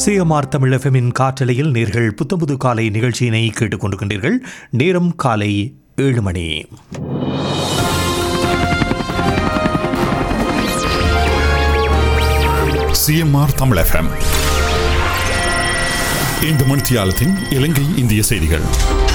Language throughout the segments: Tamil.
சிஎம்ஆர் தமிழ் எஃப்எம்மின் காற்றலையில் நேர்கள் புத்தம்புது காலை நிகழ்ச்சியினை கேட்டுக்கொண்டிருக்கின்றீர்கள் நேரம் காலை ஏழு மணி சிஎம்ஆர் தமிழ் எஃப்எம் இந்த மணித்தியாலத்தின் இலங்கை இந்திய செய்திகள்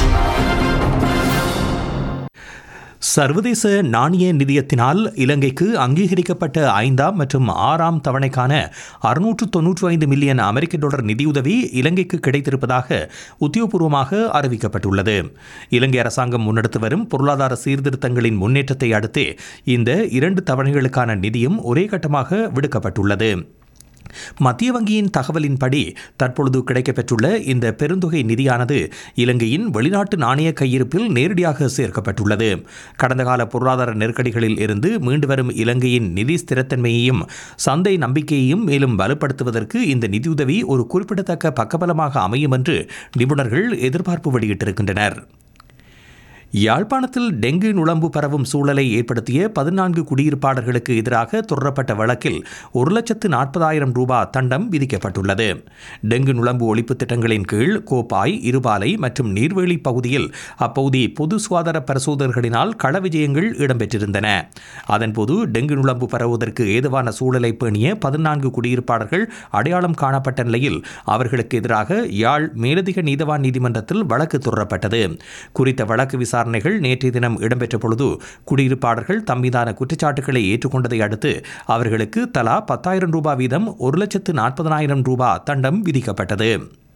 சர்வதேச நாணய நிதியத்தினால் இலங்கைக்கு அங்கீகரிக்கப்பட்ட ஐந்தாம் மற்றும் ஆறாம் தவணைக்கான அறுநூற்று தொன்னூற்றி ஐந்து மில்லியன் அமெரிக்க டாலர் நிதியுதவி இலங்கைக்கு கிடைத்திருப்பதாக உத்தியோகபூர்வமாக அறிவிக்கப்பட்டுள்ளது இலங்கை அரசாங்கம் முன்னெடுத்து வரும் பொருளாதார சீர்திருத்தங்களின் முன்னேற்றத்தை அடுத்தே இந்த இரண்டு தவணைகளுக்கான நிதியும் ஒரே கட்டமாக விடுக்கப்பட்டுள்ளது மத்திய வங்கியின் தகவலின்படி தற்பொழுது கிடைக்கப்பெற்றுள்ள இந்த பெருந்தொகை நிதியானது இலங்கையின் வெளிநாட்டு நாணய கையிருப்பில் நேரடியாக சேர்க்கப்பட்டுள்ளது கடந்த கால பொருளாதார நெருக்கடிகளில் இருந்து மீண்டு வரும் இலங்கையின் நிதி ஸ்திரத்தன்மையையும் சந்தை நம்பிக்கையையும் மேலும் வலுப்படுத்துவதற்கு இந்த நிதியுதவி ஒரு குறிப்பிடத்தக்க பக்கபலமாக அமையும் என்று நிபுணர்கள் எதிர்பார்ப்பு வெளியிட்டிருக்கின்றனர் யாழ்ப்பாணத்தில் டெங்கு நுளம்பு பரவும் சூழலை ஏற்படுத்திய பதினான்கு குடியிருப்பாளர்களுக்கு எதிராக தொடரப்பட்ட வழக்கில் ஒரு லட்சத்து நாற்பதாயிரம் ரூபாய் தண்டம் விதிக்கப்பட்டுள்ளது டெங்கு நுளம்பு ஒழிப்பு திட்டங்களின் கீழ் கோப்பாய் இருபாலை மற்றும் நீர்வேலி பகுதியில் அப்பகுதி பொது சுகாதார பரிசோதகர்களினால் கள விஜயங்கள் இடம்பெற்றிருந்தன அதன்போது டெங்கு நுளம்பு பரவுவதற்கு ஏதுவான சூழலை பேணிய பதினான்கு குடியிருப்பாளர்கள் அடையாளம் காணப்பட்ட நிலையில் அவர்களுக்கு எதிராக யாழ் மேலதிக நீதவான் நீதிமன்றத்தில் வழக்கு தொடரப்பட்டது குறித்த வழக்கு விசாரணைகள் நேற்றைய தினம் இடம்பெற்ற பொழுது குடியிருப்பாளர்கள் தம்மீதான குற்றச்சாட்டுகளை ஏற்றுக்கொண்டதை அடுத்து அவர்களுக்கு தலா பத்தாயிரம் ரூபாய் வீதம் ஒரு லட்சத்து நாற்பதனாயிரம் ரூபாய் தண்டம் விதிக்கப்பட்டது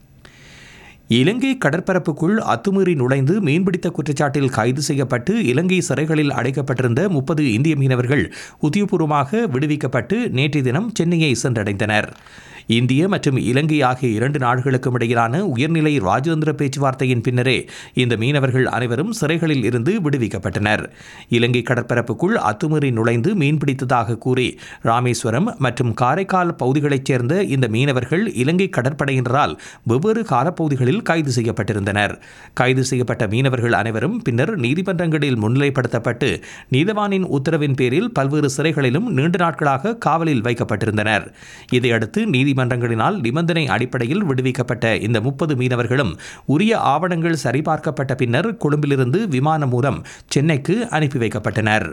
இலங்கை கடற்பரப்புக்குள் அத்துமீறி நுழைந்து மீன்பிடித்த குற்றச்சாட்டில் கைது செய்யப்பட்டு இலங்கை சிறைகளில் அடைக்கப்பட்டிருந்த முப்பது இந்திய மீனவர்கள் உத்தியோகபூர்வமாக விடுவிக்கப்பட்டு நேற்றைய தினம் சென்னையை சென்றடைந்தனர் இந்திய மற்றும் இலங்கை ஆகிய இரண்டு நாடுகளுக்கும் இடையிலான உயர்நிலை ராஜதந்திர பேச்சுவார்த்தையின் பின்னரே இந்த மீனவர்கள் அனைவரும் சிறைகளில் இருந்து விடுவிக்கப்பட்டனர் இலங்கை கடற்பரப்புக்குள் அத்துமீறி நுழைந்து மீன்பிடித்ததாக கூறி ராமேஸ்வரம் மற்றும் காரைக்கால் பகுதிகளைச் சேர்ந்த இந்த மீனவர்கள் இலங்கை கடற்படையினரால் வெவ்வேறு காலப்பகுதிகளில் கைது செய்யப்பட்டிருந்தனர் கைது செய்யப்பட்ட மீனவர்கள் அனைவரும் பின்னர் நீதிமன்றங்களில் முன்னிலைப்படுத்தப்பட்டு நீதவானின் உத்தரவின் பேரில் பல்வேறு சிறைகளிலும் நீண்ட நாட்களாக காவலில் வைக்கப்பட்டிருந்தனர் இதையடுத்து நீதிமன்றங்களினால் நிபந்தனை அடிப்படையில் விடுவிக்கப்பட்ட இந்த முப்பது மீனவர்களும் உரிய ஆவணங்கள் சரிபார்க்கப்பட்ட பின்னர் கொழும்பிலிருந்து விமானம் மூலம் சென்னைக்கு அனுப்பி வைக்கப்பட்டனர்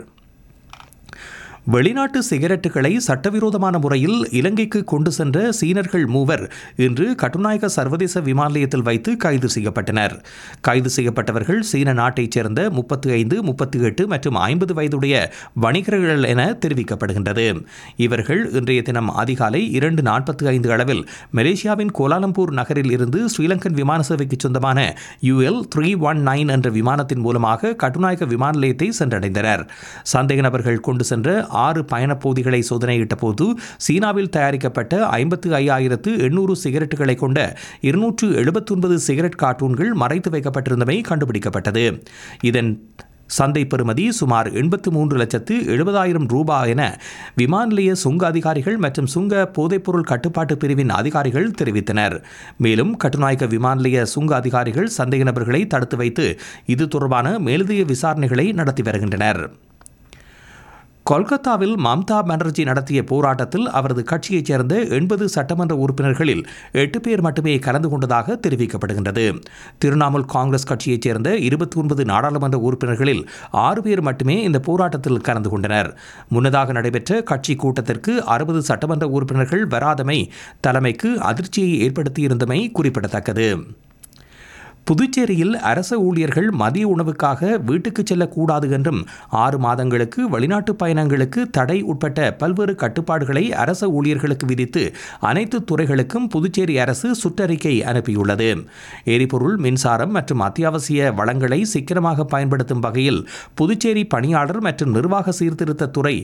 வெளிநாட்டு சிகரெட்டுகளை சட்டவிரோதமான முறையில் இலங்கைக்கு கொண்டு சென்ற சீனர்கள் மூவர் இன்று கட்டுநாயக்க சர்வதேச விமான நிலையத்தில் வைத்து கைது செய்யப்பட்டனர் கைது செய்யப்பட்டவர்கள் சீன நாட்டைச் சேர்ந்த முப்பத்தி ஐந்து முப்பத்தி எட்டு மற்றும் ஐம்பது வயதுடைய வணிகர்கள் என தெரிவிக்கப்படுகின்றது இவர்கள் இன்றைய தினம் அதிகாலை இரண்டு நாற்பத்தி ஐந்து அளவில் மலேசியாவின் கோலாலம்பூர் நகரில் இருந்து ஸ்ரீலங்கன் விமான சேவைக்கு சொந்தமான யுஎல் த்ரீ ஒன் நைன் என்ற விமானத்தின் மூலமாக கட்டுநாயக்க விமான நிலையத்தை சென்றடைந்தனர் சந்தேக நபர்கள் கொண்டு சென்ற ஆறு பயணப்பகுதிகளை சோதனையிட்ட போது சீனாவில் தயாரிக்கப்பட்ட ஐம்பத்து ஐயாயிரத்து எண்ணூறு சிகரெட்டுகளை கொண்ட இருநூற்று எழுபத்தொன்பது சிகரெட் கார்ட்டூன்கள் மறைத்து வைக்கப்பட்டிருந்தமை கண்டுபிடிக்கப்பட்டது இதன் சந்தை பெறுமதி சுமார் எண்பத்து மூன்று லட்சத்து எழுபதாயிரம் ரூபாய் என விமான நிலைய சுங்க அதிகாரிகள் மற்றும் சுங்க போதைப்பொருள் கட்டுப்பாட்டு பிரிவின் அதிகாரிகள் தெரிவித்தனர் மேலும் கட்டுநாயக்க விமான நிலைய சுங்க அதிகாரிகள் சந்தேக நபர்களை தடுத்து வைத்து இது தொடர்பான மேலதிக விசாரணைகளை நடத்தி வருகின்றனர் கொல்கத்தாவில் மம்தா பானர்ஜி நடத்திய போராட்டத்தில் அவரது கட்சியைச் சேர்ந்த எண்பது சட்டமன்ற உறுப்பினர்களில் எட்டு பேர் மட்டுமே கலந்து கொண்டதாக தெரிவிக்கப்படுகின்றது திரிணாமுல் காங்கிரஸ் கட்சியைச் சேர்ந்த இருபத்தி ஒன்பது நாடாளுமன்ற உறுப்பினர்களில் ஆறு பேர் மட்டுமே இந்த போராட்டத்தில் கலந்து கொண்டனர் முன்னதாக நடைபெற்ற கட்சி கூட்டத்திற்கு அறுபது சட்டமன்ற உறுப்பினர்கள் வராதமை தலைமைக்கு அதிர்ச்சியை ஏற்படுத்தியிருந்தமை குறிப்பிடத்தக்கது புதுச்சேரியில் அரச ஊழியர்கள் மதிய உணவுக்காக வீட்டுக்கு செல்லக்கூடாது என்றும் ஆறு மாதங்களுக்கு வெளிநாட்டு பயணங்களுக்கு தடை உட்பட்ட பல்வேறு கட்டுப்பாடுகளை அரச ஊழியர்களுக்கு விதித்து அனைத்து துறைகளுக்கும் புதுச்சேரி அரசு சுற்றறிக்கை அனுப்பியுள்ளது எரிபொருள் மின்சாரம் மற்றும் அத்தியாவசிய வளங்களை சிக்கனமாக பயன்படுத்தும் வகையில் புதுச்சேரி பணியாளர் மற்றும் நிர்வாக சீர்திருத்த துறை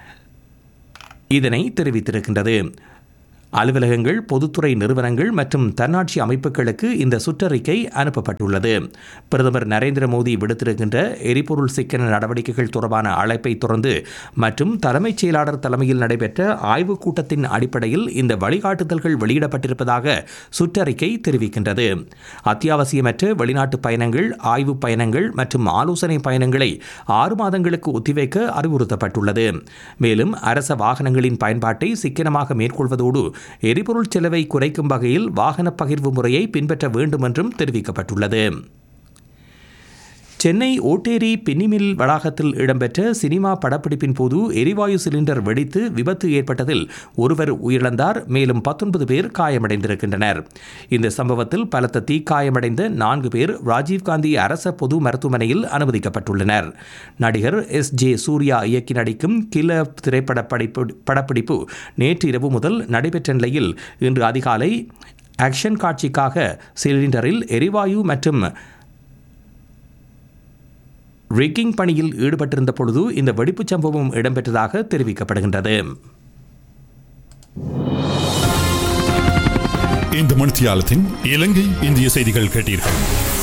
இதனை தெரிவித்திருக்கின்றது அலுவலகங்கள் பொதுத்துறை நிறுவனங்கள் மற்றும் தன்னாட்சி அமைப்புகளுக்கு இந்த சுற்றறிக்கை அனுப்பப்பட்டுள்ளது பிரதமர் நரேந்திர மோடி விடுத்திருக்கின்ற எரிபொருள் சிக்கன நடவடிக்கைகள் தொடர்பான அழைப்பை தொடர்ந்து மற்றும் தலைமைச் செயலாளர் தலைமையில் நடைபெற்ற ஆய்வுக் கூட்டத்தின் அடிப்படையில் இந்த வழிகாட்டுதல்கள் வெளியிடப்பட்டிருப்பதாக சுற்றறிக்கை தெரிவிக்கின்றது அத்தியாவசியமற்ற வெளிநாட்டு பயணங்கள் ஆய்வுப் பயணங்கள் மற்றும் ஆலோசனை பயணங்களை ஆறு மாதங்களுக்கு ஒத்திவைக்க அறிவுறுத்தப்பட்டுள்ளது மேலும் அரச வாகனங்களின் பயன்பாட்டை சிக்கனமாக மேற்கொள்வதோடு எரிபொருள் செலவை குறைக்கும் வகையில் வாகன பகிர்வு முறையை பின்பற்ற வேண்டும் என்றும் தெரிவிக்கப்பட்டுள்ளது சென்னை ஓட்டேரி பின்னிமில் வளாகத்தில் இடம்பெற்ற சினிமா படப்பிடிப்பின் போது எரிவாயு சிலிண்டர் வெடித்து விபத்து ஏற்பட்டதில் ஒருவர் உயிரிழந்தார் மேலும் பத்தொன்பது பேர் காயமடைந்திருக்கின்றனர் இந்த சம்பவத்தில் பலத்த தீக்காயமடைந்த நான்கு பேர் ராஜீவ்காந்தி அரச பொது மருத்துவமனையில் அனுமதிக்கப்பட்டுள்ளனர் நடிகர் எஸ் ஜே சூர்யா இயக்கி நடிக்கும் கில திரைப்பட படைப்பு படப்பிடிப்பு நேற்று இரவு முதல் நடைபெற்ற நிலையில் இன்று அதிகாலை ஆக்ஷன் காட்சிக்காக சிலிண்டரில் எரிவாயு மற்றும் ரிக்கிங் பணியில் ஈடுபட்டிருந்த பொழுது இந்த வெடிப்புச் சம்பவம் இடம்பெற்றதாக தெரிவிக்கப்படுகின்றது இந்த மணித்தியாலத்தின் இலங்கை இந்திய செய்திகள் கேட்டீர்கள்